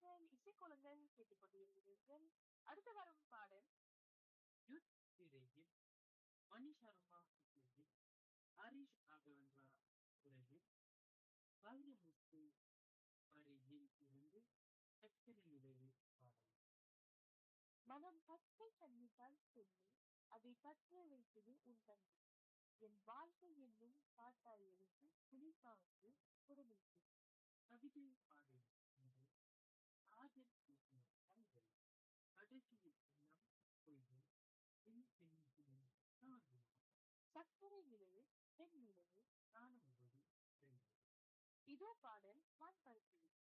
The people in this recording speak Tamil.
நேயர்கள் இசைக்குழுங்கள் கேட்டுக்கொண்டிருக்கிறீர்கள் அடுத்து வரும் பாடல் யுத் திரையில் மணி சர்மா இசையில் ஹரிஷ் ராகவேந்திரா குரலில் வைரமுத்து வரியில் இருந்து சக்கரை நிலவு பாடல் மனம் பச்சை தண்ணிதான் சொல்லி அதை பற்ற வைத்தது உன் தண்ணி என் வாழ்க்கை என்னும் காட்டாய் எழுதி குளிப்பாய்ந்து கொடுமைக்கு கவிதை பாடல் என்று காதல் பேசின கண்கள் கடைசியில் எல்லாம் பொய்கள் பின் பின் பின் காதல் சக்கரை நிலவு பெண் நிலவு காணும்போது தெரியும் இதோ பாடல் வான் பருத்தி